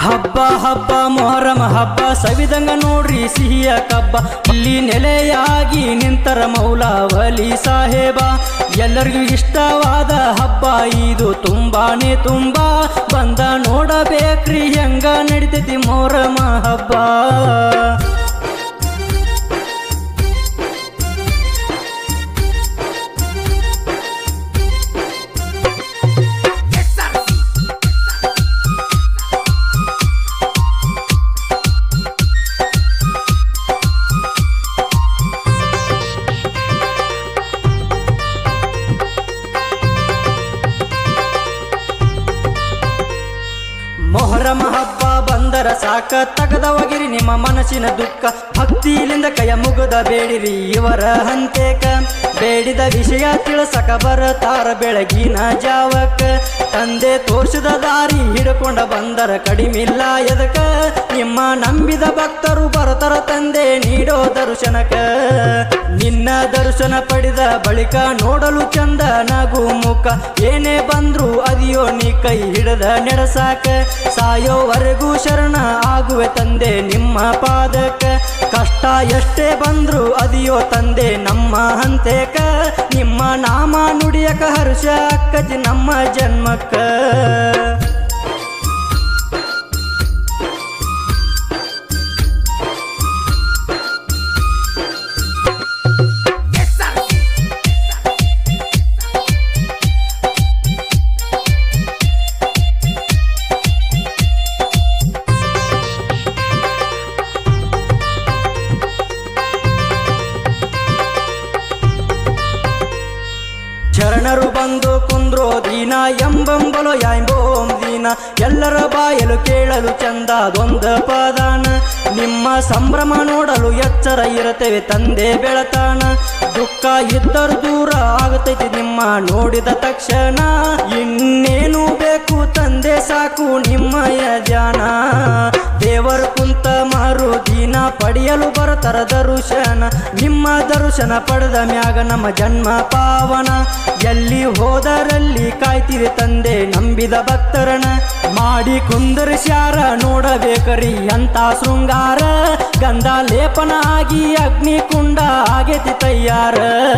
ಹಬ್ಬ ಹಬ್ಬ ಮೊಹರಮ ಹಬ್ಬ ಸವಿದಂಗ ನೋಡ್ರಿ ಸಿಹಿಯ ಕಬ್ಬ ಇಲ್ಲಿ ನೆಲೆಯಾಗಿ ನಿಂತರ ಮೌಲಾವಲಿ ಸಾಹೇಬ ಎಲ್ಲರಿಗೂ ಇಷ್ಟವಾದ ಹಬ್ಬ ಇದು ತುಂಬಾನೇ ತುಂಬಾ ಬಂದ ನೋಡಬೇಕ್ರಿ ಹೆಂಗ ನಡಿತೈತಿ ಮೊಹರಮ ಹಬ್ಬ ಮೊಹರಮ ಹಬ್ಬ ಬಂದರ ಸಾಕ ತಗದವಗಿರಿ ನಿಮ್ಮ ಮನಸ್ಸಿನ ದುಃಖ ಭಕ್ತಿಲಿಂದ ಕೈಯ ಮುಗದ ಬೇಡಿರಿ ಇವರ ಹಂತೇಕ ಬೇಡಿದ ವಿಷಯ ತಿಳಸಕ ಬರತಾರ ಬೆಳಗಿನ ಜಾವಕ್ಕ ತಂದೆ ತೋರ್ಸಿದ ದಾರಿ ಹಿಡ್ಕೊಂಡ ಬಂದರ ಕಡಿಮಿಲ್ಲ ಎದಕ ನಿಮ್ಮ ನಂಬಿದ ಭಕ್ತರು ಬರತರ ತಂದೆ ನೀಡೋ ದರ್ಶನಕ ನಿನ್ನ ದರ್ಶನ ಪಡೆದ ಬಳಿಕ ನೋಡಲು ಚಂದ ನಗು ಮುಖ ಏನೇ ಬಂದ್ರು ಅದಿಯೋ ನೀ ಕೈ ಹಿಡದ ನೆಡಸಾಕ ಸಾಯೋವರೆಗೂ ಶರಣ ಆಗುವೆ ತಂದೆ ನಿಮ್ಮ ಪಾದಕ ಕಷ್ಟ ಎಷ್ಟೇ ಬಂದ್ರು ಅದಿಯೋ ತಂದೆ ನಮ್ಮ ಹಂತೇಕ ನಿಮ್ಮ ನಾಮ ನುಡಿಯಕ ಹರ್ಷ ಅಕ್ಕತಿ ನಮ್ಮ ಜನ್ಮಕ್ಕ ಶರಣರು ಬಂದು ಕುಂದ್ರೋ ದೀನ ಎಂಬಂಬಲು ಯಾಂಬೋಂ ದೀನ ಎಲ್ಲರ ಬಾಯಲು ಕೇಳಲು ಚಂದದೊಂದ ಪದಾನ ನಿಮ್ಮ ಸಂಭ್ರಮ ನೋಡಲು ಎಚ್ಚರ ಇರತೇವೆ ತಂದೆ ಬೆಳತಾನ ದುಃಖ ಇದ್ದರೂ ದೂರ ಆಗತೈತಿ ನಿಮ್ಮ ನೋಡಿದ ತಕ್ಷಣ ಇನ್ನೇನು ಬೇಕು ತಂದೆ ಸಾಕು ನಿಮ್ಮಯ ಧ್ಯಾನ ದೇವರು ಕುಂತ ಮಾರು ದಿನ ಪಡೆಯಲು ಬರತರ ದರ್ಶನ ನಿಮ್ಮ ದರ್ಶನ ಪಡೆದ ಮ್ಯಾಗ ನಮ್ಮ ಜನ್ಮ ಪಾವನ ಎಲ್ಲಿ ಹೋದರಲ್ಲಿ ಕಾಯ್ತಿರಿ ತಂದೆ ನಂಬಿದ ಭಕ್ತರನ ಮಾಡಿ ಕುಂದರ್ಸ್ಯಾರ ನೋಡಬೇಕರಿ ಅಂತ ಶೃಂಗಾರ ಗಂಧ ಲೇಪನ ಆಗಿ ಅಗ್ನಿ ಕುಂಡ ಆಗೈತಿ ತಯ್ಯಾರ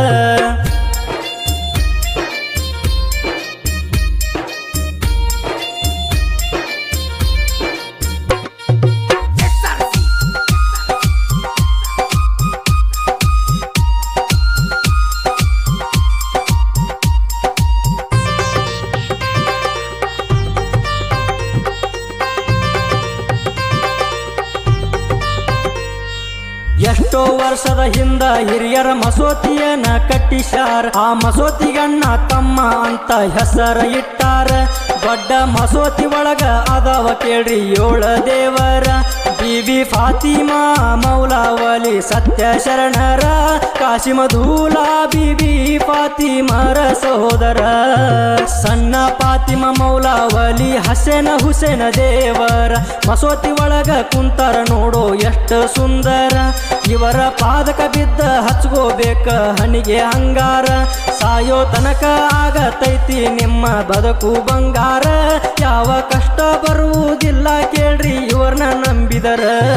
ಎಷ್ಟೋ ವರ್ಷದ ಹಿಂದ ಹಿರಿಯರ ಮಸೂತಿಯನ್ನ ಕಟ್ಟಿಸ್ಯಾರ ಆ ಮಸೂತಿಗಣ್ಣ ತಮ್ಮ ಅಂತ ಹೆಸರ ಇಟ್ಟಾರ ದೊಡ್ಡ ಮಸೂತಿ ಒಳಗ ಅದಾವ ಕೇಳ್ರಿ ಏಳ ದೇವರ ಬಿಬಿ ಫಾತಿಮಾ ಮೌಲಾವಲಿ ಸತ್ಯ ಶರಣರ ಕಾಶಿಮಧೂಲಾ ಬಿಬಿ ಫಾತಿಮರ ಸಹೋದರ ಸಣ್ಣ ಫಾತಿಮ ಮೌಲಾವಲಿ ಹಸೇನ ಹುಸೇನ ದೇವರ ಮಸೂತಿ ಒಳಗ ಕುಂತಾರ ನೋಡೋ ಎಷ್ಟು ಸುಂದರ ಇವರ ಪಾದಕ ಬಿದ್ದ ಹಚ್ಕೋಬೇಕ ಹನಿಗೆ ಹಂಗಾರ ಸಾಯೋ ತನಕ ಆಗತೈತಿ ನಿಮ್ಮ ಬದುಕು ಬಂಗಾರ ಯಾವ ಕಷ್ಟ ಬರುವುದಿಲ್ಲ ಕೇಳ್ರಿ ಇವ್ರನ್ನ ನಂಬಿದರ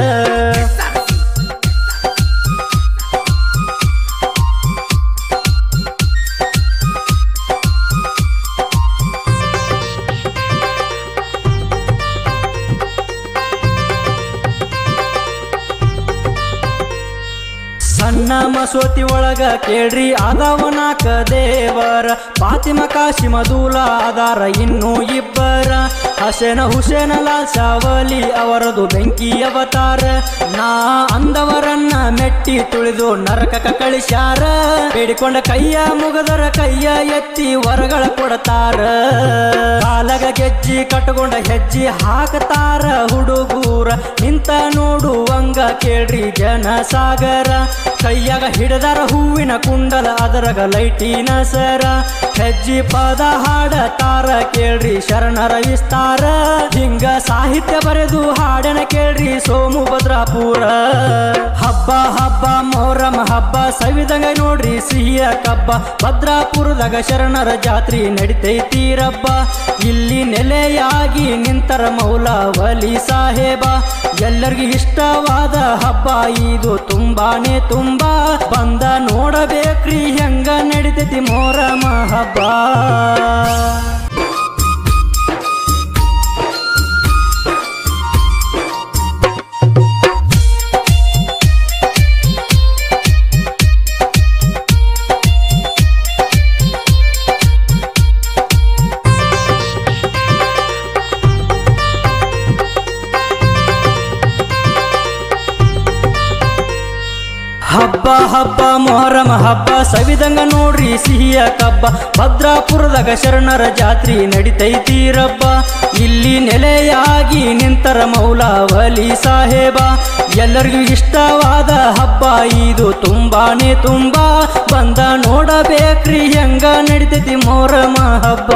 ಸಣ್ಣ ಮಸೂತಿ ಒಳಗ ಕೇಳ್ರಿ ಆದವನಾಕ ದೇವರ ಫಾತಿಮ ಕಾಶಿ ಮಧೂಲ ಆದಾರ ಇನ್ನೂ ಇಬ್ಬರ ಹಸೇನ ಹುಸೇನ ಲಾಲ್ ಶಾವಲಿ ಅವರದು ಬೆಂಕಿ ಅವತಾರ ನಾ ಅಂದವರನ್ನ ಮೆಟ್ಟಿ ತುಳಿದು ನರಕಕ ಕಳಿಸ್ಯಾರ ಬೇಡಿಕೊಂಡ ಕೈಯ ಮುಗದರ ಕೈಯ ಎತ್ತಿ ವರಗಳ ಕೊಡತಾರ ಕಾಲಗ ಗೆಜ್ಜಿ ಕಟ್ಟಕೊಂಡ ಹೆಜ್ಜಿ ಹಾಕತಾರ ಹುಡುಗೂರ ನಿಂತ ನೋಡುವಂಗ ಕೇಳ್ರಿ ಜನ ಸಾಗರ ಕೈಯಾಗ ಹಿಡದ ಮಾಡಿದಾರ ಹೂವಿನ ಕುಂಡಲ ಅದರಗ ಲೈಟಿನ ಸರ ಹೆಜ್ಜಿ ಪದ ಹಾಡ ತಾರ ಕೇಳ್ರಿ ಶರಣರ ವಿಸ್ತಾರ ಹಿಂಗ ಸಾಹಿತ್ಯ ಬರೆದು ಹಾಡನ ಕೇಳ್ರಿ ಸೋಮು ಭದ್ರಾಪುರ ಹಬ್ಬ ಹಬ್ಬ ಮೊಹರಂ ಹಬ್ಬ ಸವಿದಂಗ ನೋಡ್ರಿ ಸಿಹಿಯ ಕಬ್ಬ ಭದ್ರಾಪುರದಾಗ ಶರಣರ ಜಾತ್ರಿ ನಡಿತೈತಿ ರಬ್ಬ ಇಲ್ಲಿ ನೆಲೆಯಾಗಿ ನಿಂತರ ಮೌಲಾವಲಿ ಸಾಹೇಬ ಎಲ್ಲರಿಗೂ ಇಷ್ಟವಾದ ಹಬ್ಬ ಇದು ತುಂಬಾನೇ ತುಂಬಾ ಬಂದ ನೋಡಬೇಕ್ರಿ ಹೆಂಗ ನಡಿತೈತಿ ಮೊಹರಂ ಹಬ್ಬ ಹಬ್ಬ ಹಬ್ಬ ಮೊಹರಂ ಹಬ್ಬ ಸವಿದಂಗ ನೋಡ್ರಿ ಸಿಹಿಯ ಕಬ್ಬ ಭದ್ರಾಪುರದಾಗ ಶರಣರ ಜಾತ್ರಿ ನಡಿತೈತಿ ರಬ್ಬ ಇಲ್ಲಿ ನೆಲೆಯಾಗಿ ನಿಂತರ ಮೌಲಾವಲಿ ಸಾಹೇಬ ಎಲ್ಲರಿಗೂ ಇಷ್ಟವಾದ ಹಬ್ಬ ಇದು ತುಂಬಾನೇ ತುಂಬಾ ಬಂದ ನೋಡಬೇಕ್ರಿ ಹೆಂಗ ನಡಿತೈತಿ ಮೊಹರಂ ಹಬ್ಬ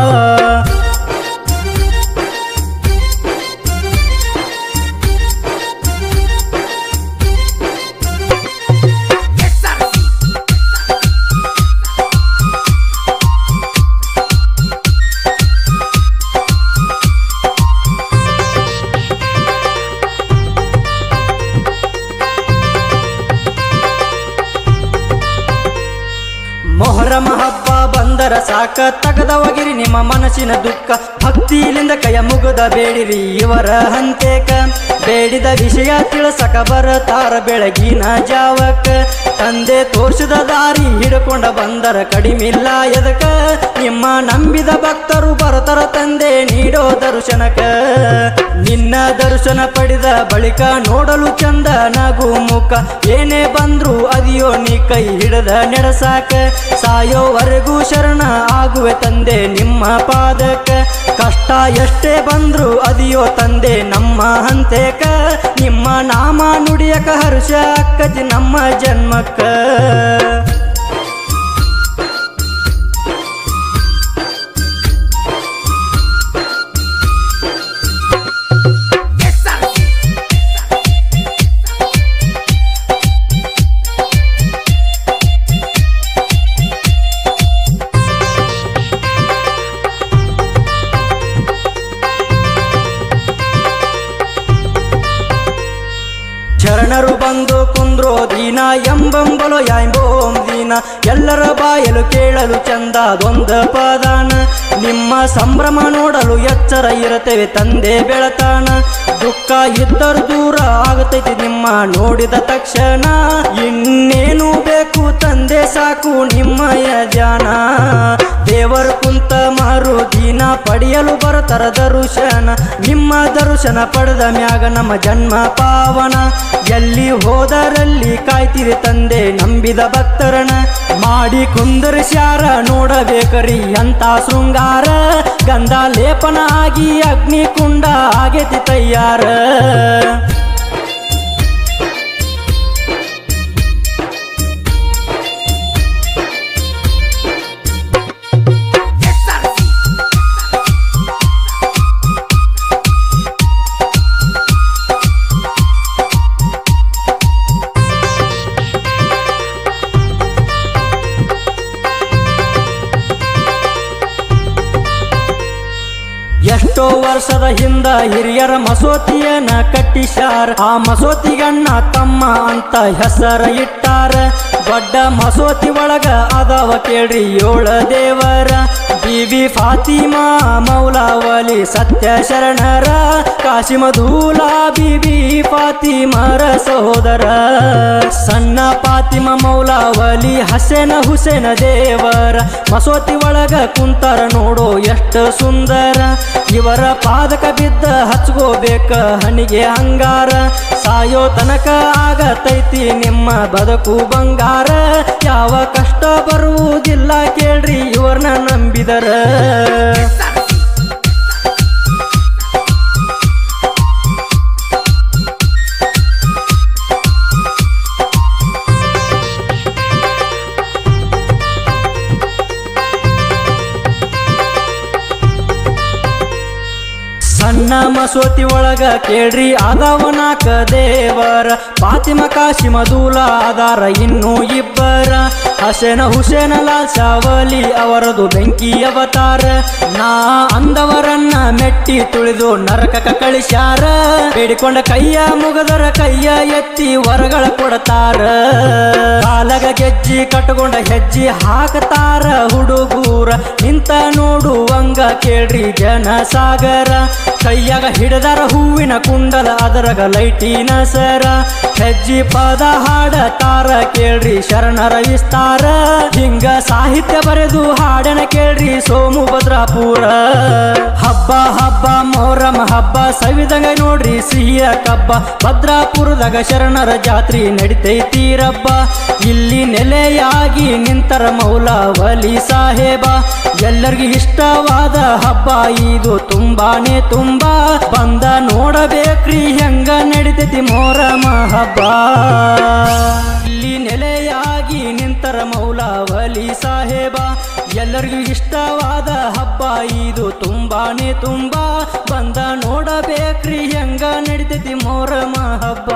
ಮೊಹರಂ ಹಬ್ಬ ಬಂದರ ಸಾಕ ತಗದವಗಿರಿ ನಿಮ್ಮ ಮನಸ್ಸಿನ ದುಃಖ ಭಕ್ತಿಲಿಂದ ಕೈಯ ಮುಗದ ಬೇಡಿರಿ ಇವರ ಹಂತೇಕ ಬೇಡಿದ ವಿಷಯ ತಿಳಸಕ ಬರತಾರ ಬೆಳಗಿನ ಜಾವಕ ತಂದೆ ತೋರ್ಸಿದ ದಾರಿ ಹಿಡ್ಕೊಂಡ ಬಂದರ ಕಡಿಮಿಲ್ಲ ಎದಕ ನಿಮ್ಮ ನಂಬಿದ ಭಕ್ತರು ಬರತರ ತಂದೆ ನೀಡೋ ದರ್ಶನಕ ನಿನ್ನ ದರ್ಶನ ಪಡೆದ ಬಳಿಕ ನೋಡಲು ಚಂದ ನಗು ಮುಖ ಏನೇ ಬಂದ್ರು ಅದಿಯೋ ನೀ ಕೈ ಹಿಡದ ನೆಡಸಾಕ ಸಾಯೋವರೆಗೂ ಶರಣ ಆಗುವೆ ತಂದೆ ನಿಮ್ಮ ಪಾದಕ ಕಷ್ಟ ಎಷ್ಟೇ ಬಂದ್ರು ಅದಿಯೋ ತಂದೆ ನಮ್ಮ ಹಂತೇಕ ನಿಮ್ಮ ನಾಮ ನುಡಿಯಕ ಹರ್ಷ ಅಕ್ಕತಿ ನಮ್ಮ ಜನ್ಮಕ್ಕ ಶರಣರು ಬಂದು ಕುಂದ್ರೋ ದೀನ ಎಂಬಂಬಲು ಯಾಂಬೋಂ ದೀನ ಎಲ್ಲರ ಬಾಯಲು ಕೇಳಲು ಚಂದದೊಂದ ಪದಾನ ನಿಮ್ಮ ಸಂಭ್ರಮ ನೋಡಲು ಎಚ್ಚರ ಇರುತ್ತೇವೆ ತಂದೆ ಬೆಳತಾನ ದುಃಖ ಇದ್ದರು ದೂರ ಆಗುತ್ತೈತಿ ನಿಮ್ಮ ನೋಡಿದ ತಕ್ಷಣ ಇನ್ನೇನು ಬೇಕು ತಂದೆ ಸಾಕು ನಿಮ್ಮಯ ಧ್ಯಾನ ದೇವರು ಕುಂತ ಮಾರು ದಿನ ಪಡೆಯಲು ಬರತರ ದರ್ಶನ ನಿಮ್ಮ ದರ್ಶನ ಪಡೆದ ಮ್ಯಾಗ ನಮ್ಮ ಜನ್ಮ ಪಾವನ ಎಲ್ಲಿ ಹೋದರಲ್ಲಿ ಕಾಯ್ತಿರಿ ತಂದೆ ನಂಬಿದ ಭಕ್ತರನ ಮಾಡಿ ಕುಂದರ್ಸ್ಯಾರ ನೋಡಬೇಕರಿ ಅಂತ ಶೃಂಗಾರ ಗಂಧ ಲೇಪನ ಆಗಿ ಅಗ್ನಿ ಕುಂಡ ಆಗೇತಿ ತಯ್ಯಾರ ಎಷ್ಟೋ ವರ್ಷದ ಹಿಂದ ಹಿರಿಯರ ಮಸೂತಿಯನ್ನ ಕಟ್ಟಿಸ್ಯಾರ ಆ ಮಸೂತಿಗಣ್ಣ ತಮ್ಮ ಅಂತ ಹೆಸರ ಇಟ್ಟಾರ ದೊಡ್ಡ ಮಸೂತಿ ಒಳಗ ಅದಾವ ಕೇಳ್ರಿ ಏಳ ದೇವರ ಬಿವಿ ಫಾತಿಮಾ ಮೌಲಾವಲಿ ಸತ್ಯ ಶರಣರ ಕಾಶಿಮಧೂಲಾ ಬಿಬಿ ಫಾತಿಮರ ಸಹೋದರ ಸಣ್ಣ ಫಾತಿಮ ಮೌಲಾವಲಿ ಹಸೇನ ಹುಸೇನ ದೇವರ ಮಸೂತಿ ಒಳಗ ಕುಂತರ ನೋಡೋ ಎಷ್ಟು ಸುಂದರ ಇವರ ಪಾದಕ ಬಿದ್ದ ಹಚ್ಕೋಬೇಕ ಹಣಿಗೆ ಹಂಗಾರ ಸಾಯೋ ತನಕ ಆಗತೈತಿ ನಿಮ್ಮ ಬದುಕು ಬಂಗಾರ ಯಾವ ಕಷ್ಟ ಬರುವುದಿಲ್ಲ ಕೇಳ್ರಿ ಇವ್ರನ್ನ ನಂಬಿದರ ಮಸೂತಿ ಒಳಗ ಕೇಳ್ರಿ ಆದವನಾಕ ದೇವರ ಫಾತಿಮ ಕಾಶಿಮ ದೂಲ ಆದಾರ ಇನ್ನೂ ಇಬ್ಬರ ಹಸೇನ ಹುಸೇನ ಲಾಲ್ ಶಾವಲಿ ಅವರದು ಬೆಂಕಿ ಅವತಾರ ನಾ ಅಂದವರನ್ನ ಮೆಟ್ಟಿ ತುಳಿದು ನರಕಕ ಕಳಿಸ್ಯಾರ ಬೇಡಿಕೊಂಡ ಕೈಯ ಮುಗದರ ಕೈಯ ಎತ್ತಿ ವರಗಳ ಕೊಡತಾರ ಕಾಲಗ ಗೆಜ್ಜಿ ಕಟ್ಟಕೊಂಡ ಹೆಜ್ಜಿ ಹಾಕತಾರ ಹುಡುಗೂರ ನಿಂತ ನೋಡುವಂಗ ಕೇಳ್ರಿ ಜನ ಸಾಗರ ಕೈಯಾಗ ಹಿಡದಾರ ಹೂವಿನ ಕುಂಡಲ ಅದರಗ ಲೈಟಿನ ಸರ ಹೆಜ್ಜಿ ಪದ ಹಾಡತಾರ ಕೇಳ್ರಿ ಶರಣರ ವಿಸ್ತಾರ ಹಿಂಗ ಸಾಹಿತ್ಯ ಬರೆದು ಹಾಡನ ಕೇಳ್ರಿ ಸೋಮು ಭದ್ರಾಪುರ ಹಬ್ಬ ಹಬ್ಬ ಮೊಹರಂ ಹಬ್ಬ ಸವಿದಂಗ ನೋಡ್ರಿ ಸಿಹಿಯ ಕಬ್ಬ ಭದ್ರಾಪುರದಾಗ ಶರಣರ ಜಾತ್ರಿ ನಡಿತೈತಿ ರಬ್ಬ ಇಲ್ಲಿ ನೆಲೆಯಾಗಿ ನಿಂತರ ಮೌಲ ವಲಿ ಸಾಹೇಬ ಎಲ್ಲರಿಗೂ ಇಷ್ಟವಾದ ಹಬ್ಬ ಇದು ತುಂಬಾನೇ ತುಂಬಾ ಬಂದ ನೋಡಬೇಕ್ರಿ ಹೆಂಗ ನಡಿತೈತಿ ಮೊಹರಮ ಹಬ್ಬ ಇಲ್ಲಿ ನೆಲೆಯಾಗಿ ನಿಂತರ ಮೌಲ ವಲಿ ಸಾಹೇಬ ಎಲ್ಲರಿಗೂ ಇಷ್ಟವಾದ ಹಬ್ಬ ಇದು ತುಂಬಾನೇ ತುಂಬಾ ಬಂದ ನೋಡಬೇಕ್ರಿ ಹೆಂಗ ನಡಿತೈತಿ ಮೊಹರಮ ಹಬ್ಬ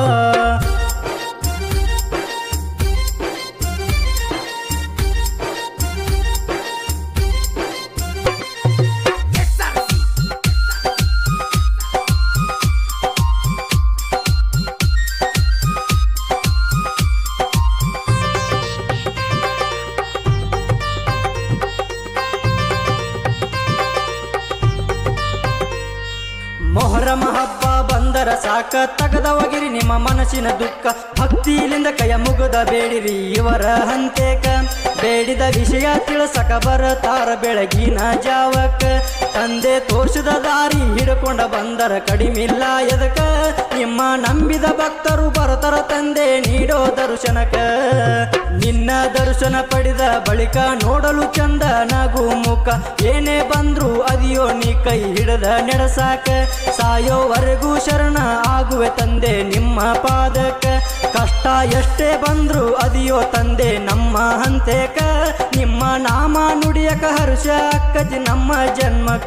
ಮೊಹರಮ ಹಬ್ಬ ಬಂದರ ಸಾಕ ತಗದವಗಿರಿ ನಿಮ್ಮ ಮನಸ್ಸಿನ ದುಃಖ ಭಕ್ತಿಲಿಂದ ಕೈಯ ಮುಗದ ಬೇಡಿರಿ ಇವರ ಹಂತೇಕ ಬೇಡಿದ ವಿಷಯ ತಿಳಸಕ ಬರತಾರ ಬೆಳಗಿನ ಜಾವಕ್ಕ ತಂದೆ ತೋರಿಸಿದ ದಾರಿ ಹಿಡ್ಕೊಂಡ ಬಂದರ ಕಡಿಮಿಲ್ಲ ಎದಕ ನಿಮ್ಮ ನಂಬಿದ ಭಕ್ತರು ಬರತರ ತಂದೆ ನೀಡೋ ದರ್ಶನಕ ನಿನ್ನ ದರ್ಶನ ಪಡೆದ ಬಳಿಕ ನೋಡಲು ಚಂದ ನಗು ಮುಖ ಏನೇ ಬಂದ್ರು ಅದಿಯೋ ನೀ ಕೈ ಹಿಡದ ನೆಡಸಾಕ ಸಾಯೋವರೆಗೂ ಶರಣ ಆಗುವೆ ತಂದೆ ನಿಮ್ಮ ಪಾದಕ ಕಷ್ಟ ಎಷ್ಟೇ ಬಂದ್ರು ಅದಿಯೋ ತಂದೆ ನಮ್ಮ ಹಂತೇಕ ನಿಮ್ಮ ನಾಮ ನುಡಿಯಕ ಹರ್ಷ ಅಕ್ಕತಿ ನಮ್ಮ ಜನ್ಮಕ್ಕ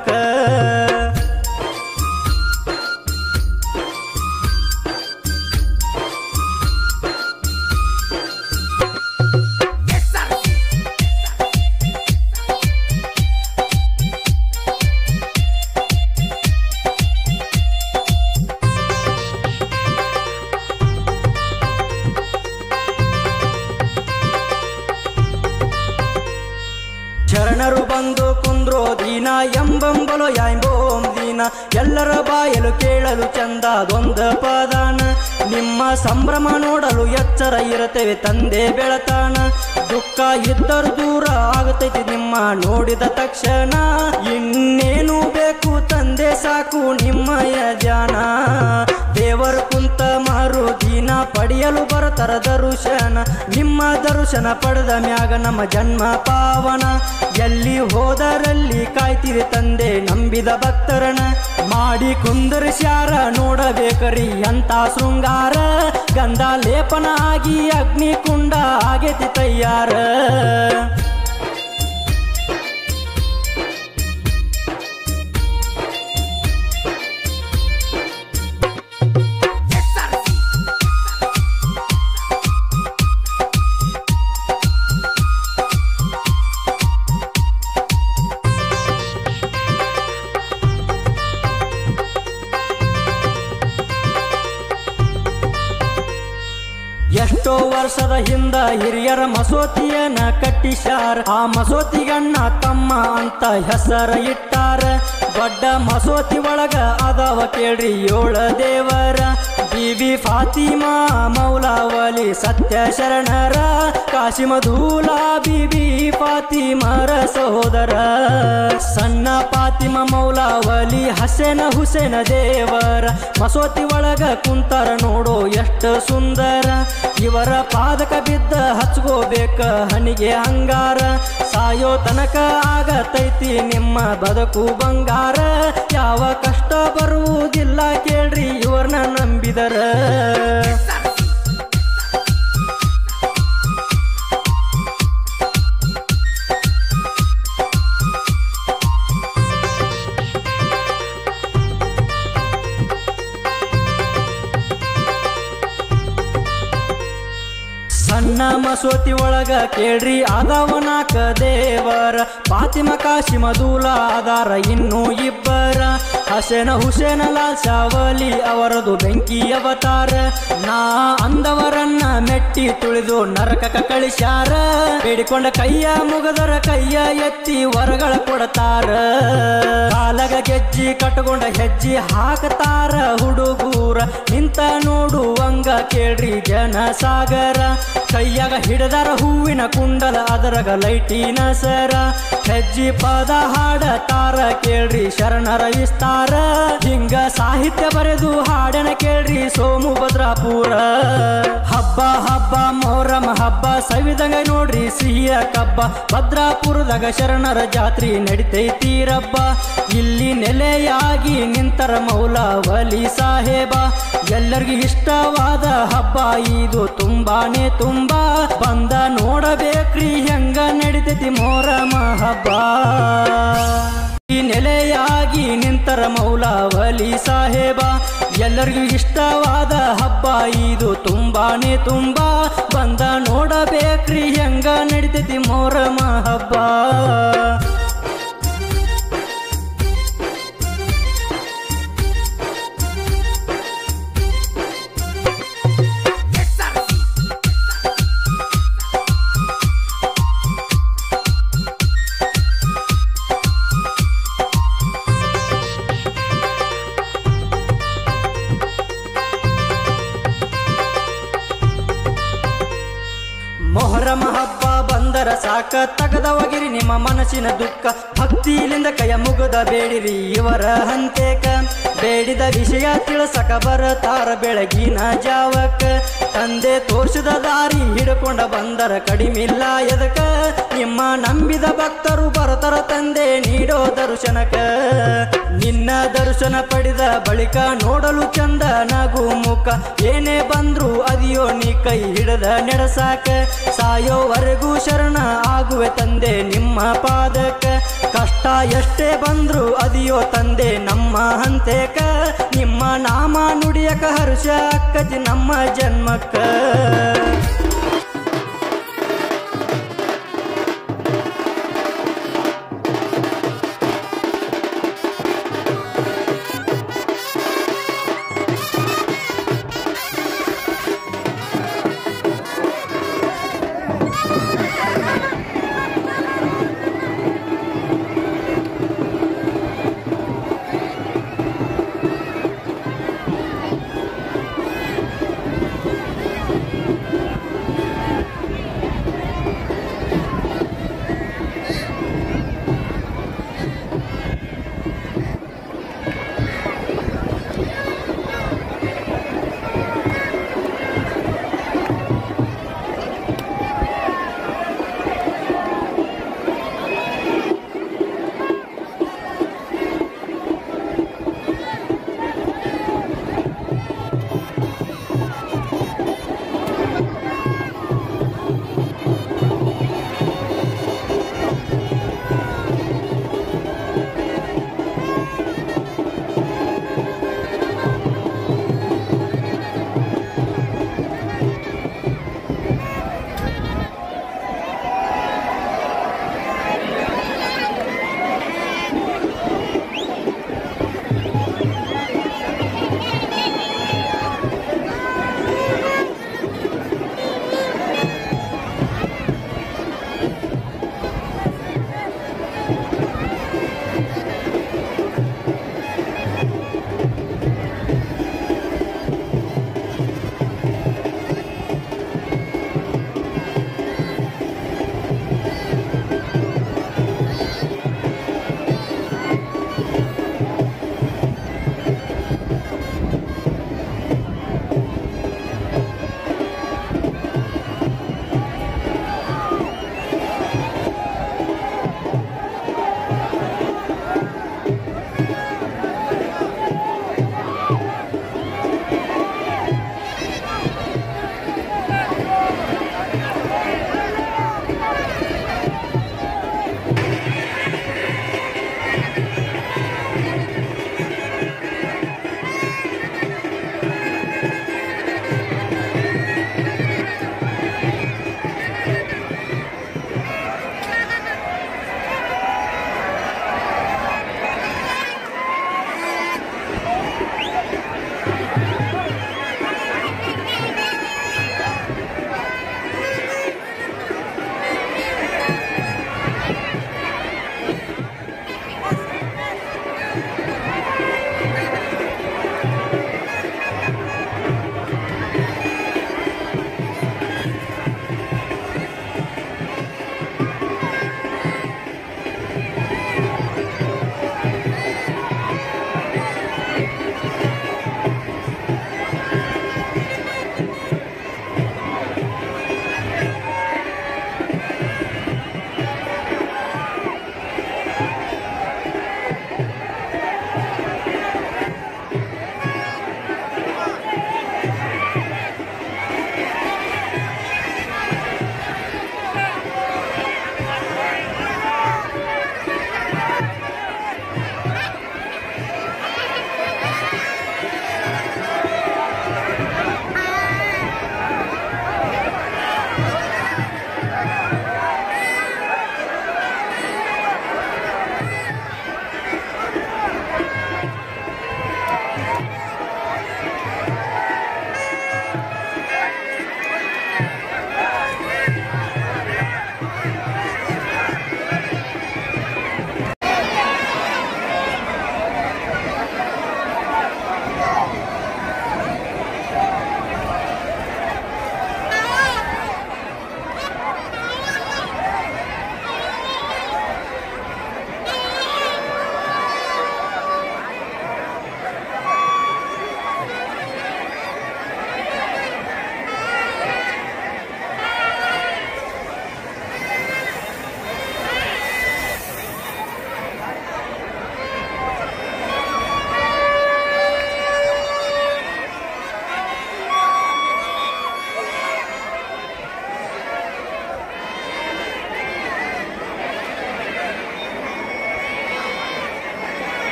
ಶರಣರು ಬಂದು ಕುಂದ್ರೋ ದೀನ ಎಂಬಂಬಲು ಯಾಂಬೋಂ ದೀನ ಎಲ್ಲರ ಬಾಯಲು ಕೇಳಲು ಚಂದದೊಂದ ಪದಾನ ನಿಮ್ಮ ಸಂಭ್ರಮ ನೋಡಲು ಎಚ್ಚರ ಇರುತ್ತೇವೆ ತಂದೆ ಬೆಳತಾನ ದುಃಖ ಇದ್ದರು ದೂರ ಆಗತೈತಿ ನಿಮ್ಮ ನೋಡಿದ ತಕ್ಷಣ ಇನ್ನೇನು ಬೇಕು ತಂದೆ ಸಾಕು ನಿಮ್ಮಯ ಧ್ಯಾನ ದೇವರು ಕುಂತ ಮಾರು ದಿನ ಪಡೆಯಲು ಬರತರ ದರ್ಶನ ನಿಮ್ಮ ದರ್ಶನ ಪಡೆದ ಮ್ಯಾಗ ನಮ್ಮ ಜನ್ಮ ಪಾವನ ಎಲ್ಲಿ ಹೋದರಲ್ಲಿ ಕಾಯ್ತಿರಿ ತಂದೆ ನಂಬಿದ ಭಕ್ತರನ ಮಾಡಿ ಕುಂದರ್ಸ್ಯಾರ ನೋಡಬೇಕರಿ ಅಂತ ಶೃಂಗಾರ ಗಂಧ ಲೇಪನ ಆಗಿ ಅಗ್ನಿ ಕುಂಡ ಆಗೇತಿ ತಯ್ಯಾರ ಎಷ್ಟೋ ವರ್ಷದ ಹಿಂದ ಹಿರಿಯರ ಮಸೂತಿಯನ್ನ ಕಟ್ಟಿಸ್ಯಾರ ಆ ಮಸೂತಿಗಣ್ಣ ತಮ್ಮ ಅಂತ ಹೆಸರ ಇಟ್ಟಾರ ದೊಡ್ಡ ಮಸೂತಿ ಒಳಗ ಅದಾವ ಕೇಳ್ರಿ ಏಳ ದೇವರ ಬಿಬಿ ಫಾತಿಮಾ ಮೌಲಾವಲಿ ಸತ್ಯ ಶರಣರ ಕಾಶಿಮಧೂಲ ಬಿಬಿ ಫಾತಿಮರ ಸಹೋದರ ಸಣ್ಣ ಫಾತಿಮ ಮೌಲಾವಲಿ ಹಸೇನ ಹುಸೇನ ದೇವರ ಮಸೂತಿ ಒಳಗ ಕುಂತರ ನೋಡೋ ಎಷ್ಟು ಸುಂದರ ಇವರ ಪಾದಕ ಬಿದ್ದ ಹಚ್ಕೋಬೇಕ ಹನಿಗೆ ಹಂಗಾರ ಸಾಯೋ ತನಕ ಆಗತೈತಿ ನಿಮ್ಮ ಬದುಕು ಬಂಗಾರ ಯಾವ ಕಷ್ಟ ಬರುವುದಿಲ್ಲ ಕೇಳ್ರಿ ಇವ್ರನ್ನ ನಂಬಿದರ ಸವದತ್ತಿ ಒಳಗ ಕೇಳ್ರಿ ಆದವನಾಕ ದೇವರ ಫಾತಿಮ ಕಾಶಿಮ ದೂಲ ಆದಾರ ಇನ್ನೂ ಇಬ್ಬರ ಹಸೇನ ಹುಸೇನ ಲಾಲ್ ಶಾವಲಿ ಅವರದು ಬೆಂಕಿ ಅವತಾರ ನಾ ಅಂದವರನ್ನ ಮೆಟ್ಟಿ ತುಳಿದು ನರಕಕ ಕಳಿಸ್ಯಾರ ಬೇಡಿಕೊಂಡ ಕೈಯ ಮುಗದರ ಕೈಯ ಎತ್ತಿ ವರಗಳ ಕೊಡತಾರ ಕಾಲಗ ಗೆಜ್ಜಿ ಕಟ್ಟಕೊಂಡ ಹೆಜ್ಜಿ ಹಾಕತಾರ ಹುಡುಗೂರ ನಿಂತ ನೋಡುವಂಗ ಕೇಳ್ರಿ ಜನ ಸಾಗರ ಕೈಯಾಗ ಹಿಡದರ ಹೂವಿನ ಕುಂಡಲ ಅದರಗ ಲೈಟಿನ ಸರ ಹೆಜ್ಜಿ ಪದ ಹಾಡತಾರ ಕೇಳ್ರಿ ಶರಣರ ವಿಸ್ತಾರ ಹಿಂಗ ಸಾಹಿತ್ಯ ಬರೆದು ಹಾಡನ ಕೇಳ್ರಿ ಸೋಮು ಭದ್ರಾಪುರ ಹಬ್ಬ ಹಬ್ಬ ಮೊಹರಂ ಹಬ್ಬ ಸವಿದಂಗ ನೋಡ್ರಿ ಸಿಹಿಯ ಕಬ್ಬ ಭದ್ರಾಪುರದಾಗ ಶರಣರ ಜಾತ್ರಿ ನಡಿತೈತಿ ರಬ್ಬ ಇಲ್ಲಿ ನೆಲೆಯಾಗಿ ನಿಂತರ ಮೌಲವಲಿ ಸಾಹೇಬ ಎಲ್ಲರಿಗೂ ಇಷ್ಟವಾದ ಹಬ್ಬ ಇದು ತುಂಬಾನೇ ತುಂಬಾ ಬಂದ ನೋಡಬೇಕ್ರಿ ಹೆಂಗ ನಡಿತೈತಿ ಮೊಹರಂ ಹಬ್ಬ ಈ ನೆಲೆಯಾಗಿ ನಿಂತರ ಮೌಲವಲಿ ಸಾಹೇಬ ಎಲ್ಲರಿಗೂ ಇಷ್ಟವಾದ ಹಬ್ಬ ಇದು ತುಂಬಾನೇ ತುಂಬಾ ಬಂದ ನೋಡಬೇಕ್ರಿ ಹೆಂಗ ನಡಿತೈತಿ ಮೊಹರಂ ಹಬ್ಬ ಮೊಹರಮ ಹಬ್ಬ ಬಂದರ ಸಾಕ ತಗದವಗಿರಿ ನಿಮ್ಮ ಮನಸ್ಸಿನ ದುಃಖ ಭಕ್ತಿಲಿಂದ ಕೈಯ ಮುಗದ ಬೇಡಿರಿ ಇವರ ಹಂತೇಕ ಬೇಡಿದ ವಿಷಯ ತಿಳಿಸಕ ಬರತಾರ ಬೆಳಗಿನ ಜಾವಕ ತಂದೆ ತೋರ್ಸಿದ ದಾರಿ ಹಿಡ್ಕೊಂಡ ಬಂದರ ಕಡಿಮಿಲ್ಲ ಎದಕ ನಿಮ್ಮ ನಂಬಿದ ಭಕ್ತರು ಬರತರ ತಂದೆ ನೀಡೋ ದರ್ಶನಕ ನಿನ್ನ ದರ್ಶನ ಪಡೆದ ಬಳಿಕ ನೋಡಲು ಚಂದ ನಗು ಮುಖ ಏನೇ ಬಂದ್ರು ಅದಿಯೋ ನೀ ಕೈ ಹಿಡದ ನೆಡಸಾಕ ಸಾಯೋವರೆಗೂ ಶರಣ ಆಗುವೆ ತಂದೆ ನಿಮ್ಮ ಪಾದಕ ಕಷ್ಟ ಎಷ್ಟೇ ಬಂದ್ರು ಅದಿಯೋ ತಂದೆ ನಮ್ಮ ಹಂತೇಕ ನಿಮ್ಮ ನಾಮ ನುಡಿಯಕ ಹರ್ಷ ಅಕ್ಕತಿ ನಮ್ಮ ಜನ್ಮಕ್ಕ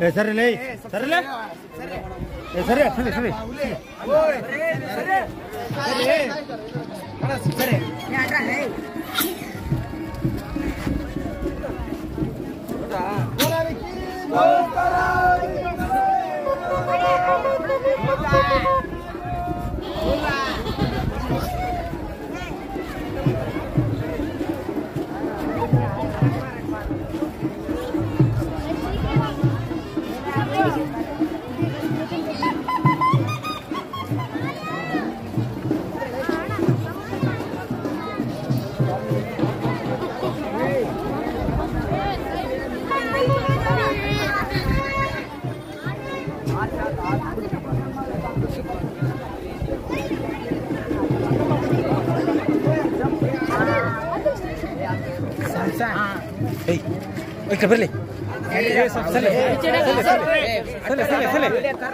ಏ ಸರಿಲೇ ಸರಿಲೇ ಏ ಸರಿ ಸರಿ ಸರಿ ಓಕೆ ಬರಲಿ ಸಲೆ ಸಲೆ ಸಲೆ ಸಲೆ ಸಲೆ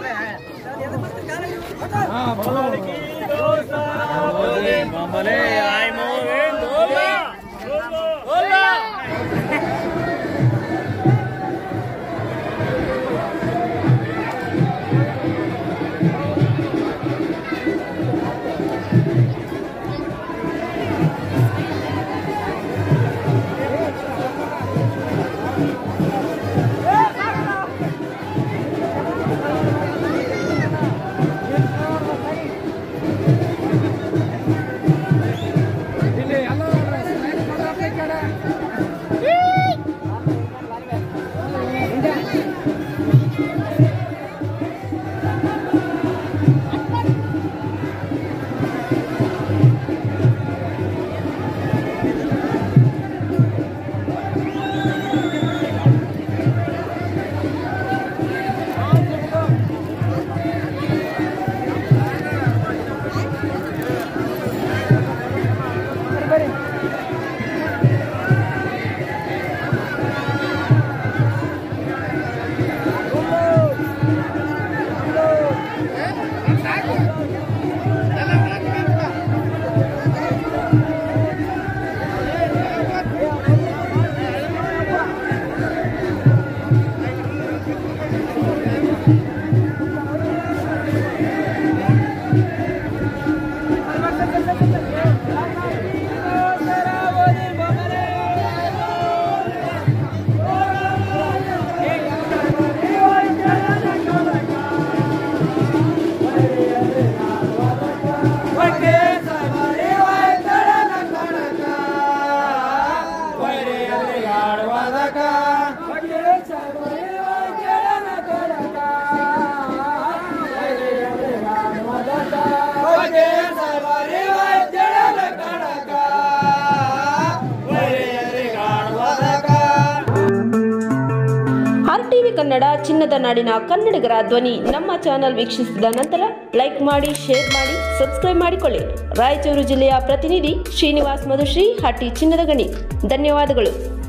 ಆರ್ ಟಿವಿ ಕನ್ನಡ ಚಿನ್ನದ ನಾಡಿನ ಕನ್ನಡಿಗರ ಧ್ವನಿ ನಮ್ಮ ಚಾನೆಲ್ ವೀಕ್ಷಿಸಿದ ನಂತರ ಲೈಕ್ ಮಾಡಿ ಶೇರ್ ಮಾಡಿ ಸಬ್ಸ್ಕ್ರೈಬ್ ಮಾಡಿಕೊಳ್ಳಿ ರಾಯಚೂರು ಜಿಲ್ಲೆಯ ಪ್ರತಿನಿಧಿ ಶ್ರೀನಿವಾಸ್ ಮಧುಶ್ರೀ ಹಟ್ಟಿ ಚಿನ್ನದ ಗಣಿ ಧನ್ಯವಾದಗಳು